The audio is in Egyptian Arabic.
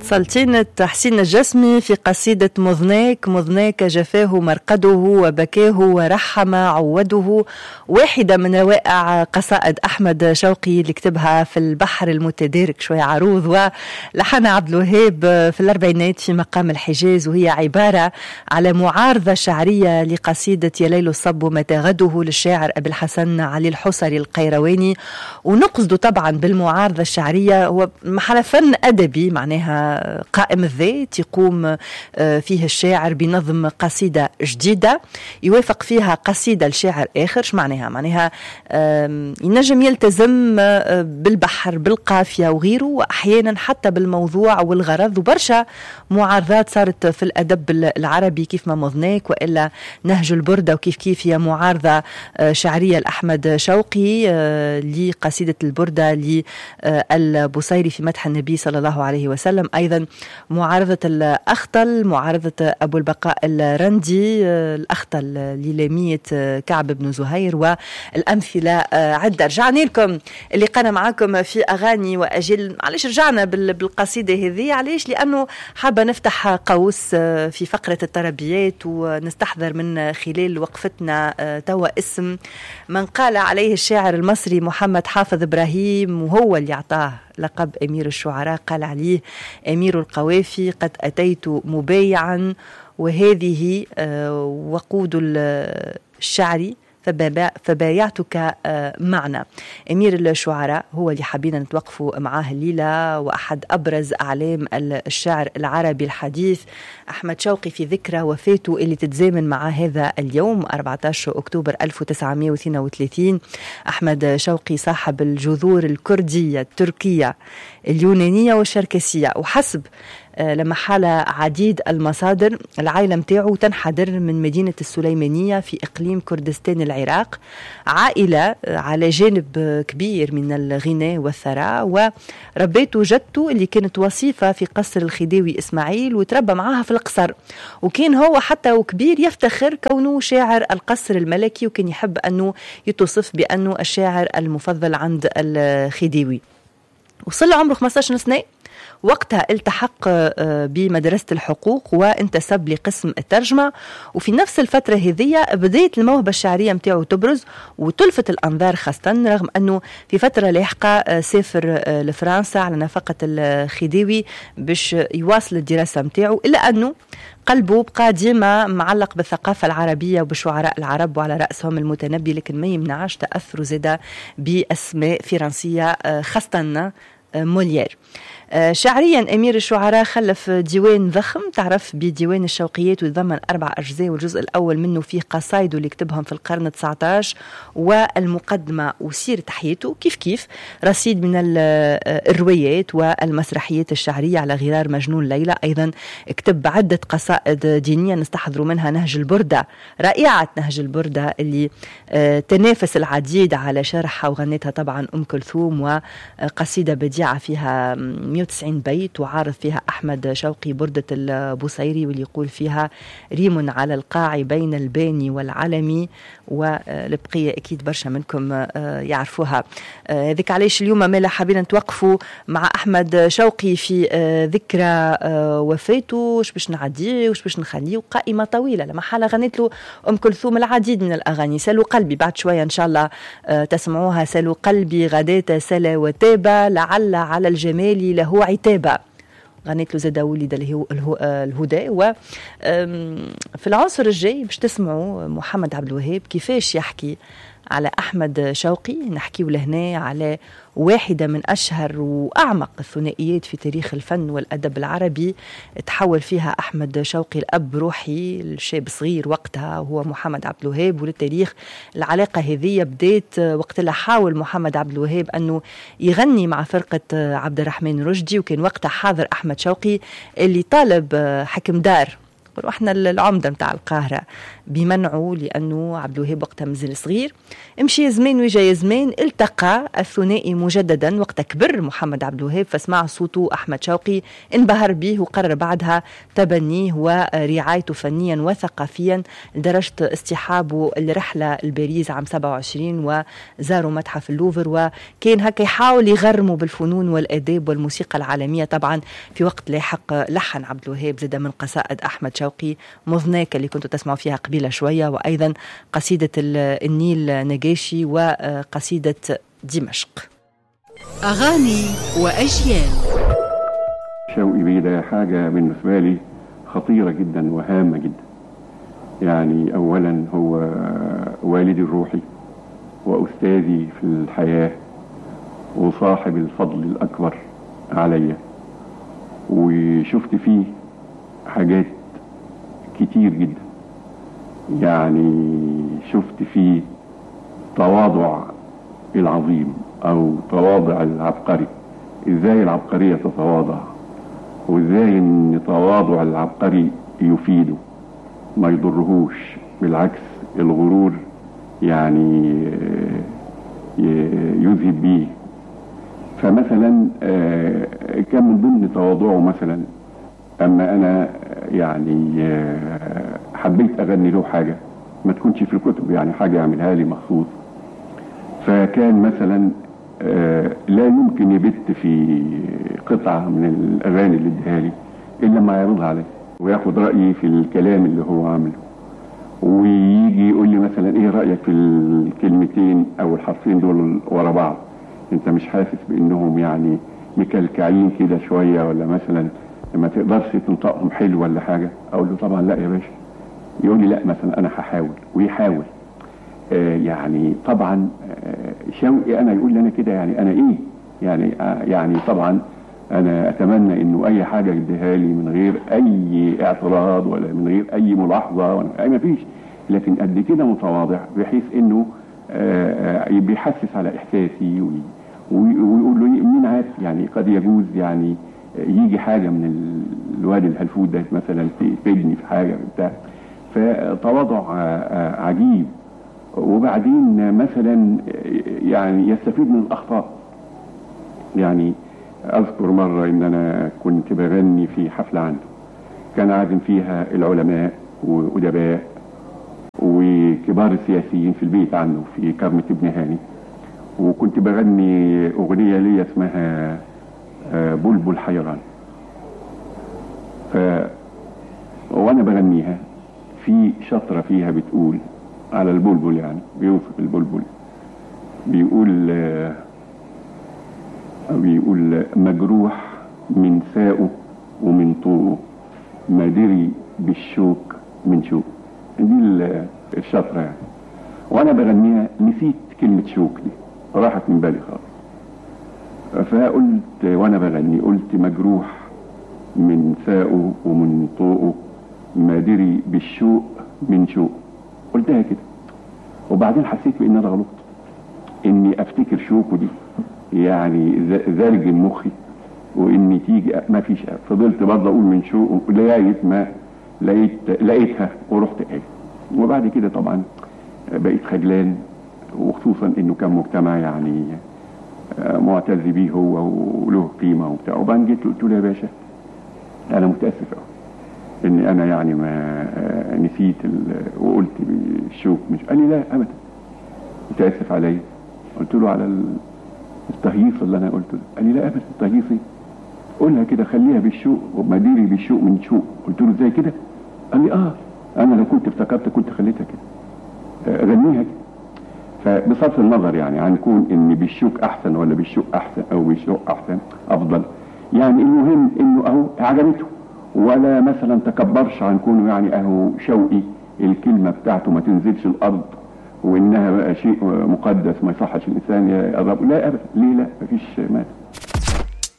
سلطينة حسين الجسمي في قصيدة مذناك مذناك جفاه مرقده وبكاه ورحم عوده واحدة من روائع قصائد أحمد شوقي اللي كتبها في البحر المتدارك شوية عروض ولحنها عبد الوهاب في الأربعينات في مقام الحجاز وهي عبارة على معارضة شعرية لقصيدة يا ليل الصب متى غده للشاعر أبي الحسن علي الحصري القيرواني ونقصد طبعا بالمعارضة الشعرية هو محل فن أدبي معناها قائم الذات يقوم آه، فيه الشاعر بنظم قصيدة جديدة يوافق فيها قصيدة لشاعر آخر شو معناها معناها ينجم يلتزم آه، بالبحر بالقافية وغيره وأحيانا حتى بالموضوع والغرض وبرشا معارضات صارت في الأدب العربي كيف ما مضناك وإلا نهج البردة وكيف كيف هي معارضة آه، شعرية لأحمد شوقي لقصيدة البردة للبصيري في مدح النبي صلى الله عليه وسلم أيضا معارضة الأخطل معارضة أبو البقاء الرندي الأخطل للامية كعب بن زهير والأمثلة عدة رجعنا لكم اللي قنا معاكم في أغاني وأجل علاش رجعنا بالقصيدة هذه علاش لأنه حابة نفتح قوس في فقرة الطربيات ونستحضر من خلال وقفتنا توا اسم من قال عليه الشاعر المصري محمد حافظ إبراهيم وهو اللي أعطاه لقب أمير الشعراء قال عليه أمير القوافي قد أتيت مبايعا وهذه آه، وقود الشعر فبايعتك آه، معنا أمير الشعراء هو اللي حبينا نتوقفوا معاه الليلة وأحد أبرز أعلام الشعر العربي الحديث أحمد شوقي في ذكرى وفاته اللي تتزامن مع هذا اليوم 14 أكتوبر 1932 أحمد شوقي صاحب الجذور الكردية التركية اليونانية والشركسية وحسب آه، لما حال عديد المصادر العائلة متاعه تنحدر من مدينة السليمانية في إقليم كردستان العراق عائلة آه، على جانب كبير من الغناء والثراء وربيته جدته اللي كانت وصيفة في قصر الخديوي إسماعيل وتربى معاها في القصر وكان هو حتى وكبير يفتخر كونه شاعر القصر الملكي وكان يحب أنه يتصف بأنه الشاعر المفضل عند الخديوي وصل له عمره 15 سنه وقتها التحق آه، بمدرسة الحقوق وانتسب لقسم الترجمة وفي نفس الفترة هذية بدأت الموهبة الشعرية متاعه تبرز وتلفت الأنظار خاصة رغم أنه في فترة لاحقة آه، سافر آه، لفرنسا على نفقة الخديوي باش يواصل الدراسة متاعه إلا أنه قلبه بقى ديما معلق بالثقافة العربية وبالشعراء العرب وعلى رأسهم المتنبي لكن ما يمنعش تأثره زادا بأسماء فرنسية خاصة موليير آه، شعريا أمير الشعراء خلف ديوان ضخم تعرف بديوان الشوقيات ويتضمن أربع أجزاء والجزء الأول منه فيه قصايده اللي كتبهم في القرن 19 والمقدمة وسيرة حياته كيف كيف رصيد من آه، الروايات والمسرحيات الشعرية على غرار مجنون ليلى أيضا كتب عدة قصائد دينية نستحضروا منها نهج البردة رائعة نهج البردة اللي آه، تنافس العديد على شرحها وغنتها طبعا أم كلثوم وقصيدة بديعة فيها 190 بيت وعارض فيها أحمد شوقي بردة البصيري واللي يقول فيها ريم على القاع بين الباني والعلمي والبقية أكيد برشا منكم آه، يعرفوها آه، هذيك علاش اليوم مالا حابين نتوقفوا مع أحمد شوقي في آه، ذكرى وفاته وش باش نعديه وش باش نخليه قائمة طويلة لما حالة غنيت له أم كلثوم العديد من الأغاني سلوا قلبي بعد شوية إن شاء الله تسمعوها سلوا قلبي غداة سلا وتابة لعل على الجمال له عتابة غنيت له زاد ولد الهدى و في العنصر الجاي باش تسمعوا محمد عبد الوهاب كيفاش يحكي على أحمد شوقي نحكيه لهنا على واحدة من أشهر وأعمق الثنائيات في تاريخ الفن والأدب العربي تحول فيها أحمد شوقي الأب روحي الشاب صغير وقتها وهو محمد عبد الوهاب وللتاريخ العلاقة هذه بدات وقت اللي حاول محمد عبد الوهاب أنه يغني مع فرقة عبد الرحمن رشدي وكان وقتها حاضر أحمد شوقي اللي طالب حكم دار احنا العمده نتاع القاهره بمنعه لأنه عبد الوهاب وقتها مازال صغير مشي زمان وجاي زمان التقى الثنائي مجددا وقت كبر محمد عبد الوهاب فسمع صوته أحمد شوقي انبهر به وقرر بعدها تبنيه ورعايته فنيا وثقافيا لدرجة اصطحابه الرحلة لباريس عام 27 وزاروا متحف اللوفر وكان هكا يحاول يغرموا بالفنون والآداب والموسيقى العالمية طبعا في وقت لاحق لحن عبد الوهاب زاد من قصائد أحمد شوقي مضناك اللي كنتوا تسمعوا فيها قبيلة شوية وأيضا قصيدة النيل نجاشي وقصيدة دمشق أغاني وأجيال شوقي بيه ده حاجة بالنسبة لي خطيرة جدا وهامة جدا يعني أولا هو والدي الروحي وأستاذي في الحياة وصاحب الفضل الأكبر عليا وشفت فيه حاجات كتير جدا يعني شفت فيه تواضع العظيم او تواضع العبقري ازاي العبقرية تتواضع وازاي ان تواضع العبقري يفيده ما يضرهوش بالعكس الغرور يعني يذهب بيه فمثلا كان من ضمن تواضعه مثلا اما انا يعني حبيت اغني له حاجه ما تكونش في الكتب يعني حاجه يعملها لي مخصوص فكان مثلا لا يمكن يبت في قطعه من الاغاني اللي اديها لي الا ما يعرضها علي وياخد رايي في الكلام اللي هو عامله ويجي يقول لي مثلا ايه رايك في الكلمتين او الحرفين دول ورا بعض انت مش حاسس بانهم يعني مكلكعين كده شويه ولا مثلا ما تقدرش تنطقهم حلو ولا حاجه اقول له طبعا لا يا باشا يقول لي لا مثلا انا هحاول ويحاول آه يعني طبعا آه شوقي انا يقول لي انا كده يعني انا ايه يعني آه يعني طبعا انا اتمنى انه اي حاجه يديها لي من غير اي اعتراض ولا من غير اي ملاحظه ولا اي ما فيش لكن قد كده متواضع بحيث انه بيحسس على احساسي ويقول له مين عارف يعني قد يجوز يعني يجي حاجه من الواد الهلفوت ده مثلا تفيدني في حاجه بتاع فتواضع عجيب وبعدين مثلا يعني يستفيد من الاخطاء يعني اذكر مره ان انا كنت بغني في حفله عنده كان عازم فيها العلماء وادباء وكبار السياسيين في البيت عنده في كرمة ابن هاني وكنت بغني اغنية لي اسمها بلبل حيران ف وانا بغنيها في شطرة فيها بتقول على البلبل يعني بيوصف البلبل بيقول بيقول مجروح من ساقه ومن طوقه ما دري بالشوك من شوك دي الشطرة يعني وانا بغنيها نسيت كلمة شوك دي راحت من بالي خالص فقلت وانا بغني قلت مجروح من ساقه ومن طوقه ما دري بالشوق من شوق قلتها كده وبعدين حسيت بان انا غلطت اني افتكر شوكه دي يعني زرج مخي واني تيجي ما فيش فضلت برضه اقول من شوق لغايه ما لقيت لقيتها ورحت قايل وبعد كده طبعا بقيت خجلان وخصوصا انه كان مجتمع يعني معتز بيه هو وله قيمه وبتاع وبعدين جيت قلت له يا باشا انا متاسف قوي اني انا يعني ما نسيت وقلت بالشوك مش قال لي لا ابدا متاسف عليا قلت له على التهييص اللي انا قلته ده قال لي لا ابدا التهييص ايه قولها كده خليها بالشوق ومديري بالشوق من شوق قلت له ازاي كده قال لي اه انا لو كنت افتكرت كنت خليتها كده غنيها كده فبصرف النظر يعني عن كون ان بالشوك احسن ولا بالشوق احسن او بالشوق احسن افضل يعني المهم انه اهو عجبته ولا مثلا تكبرش عن كونه يعني اهو شوقي الكلمه بتاعته ما تنزلش الارض وانها بقى شيء مقدس ما يصحش الانسان يقرب لا ابدا ليه لا مفيش مات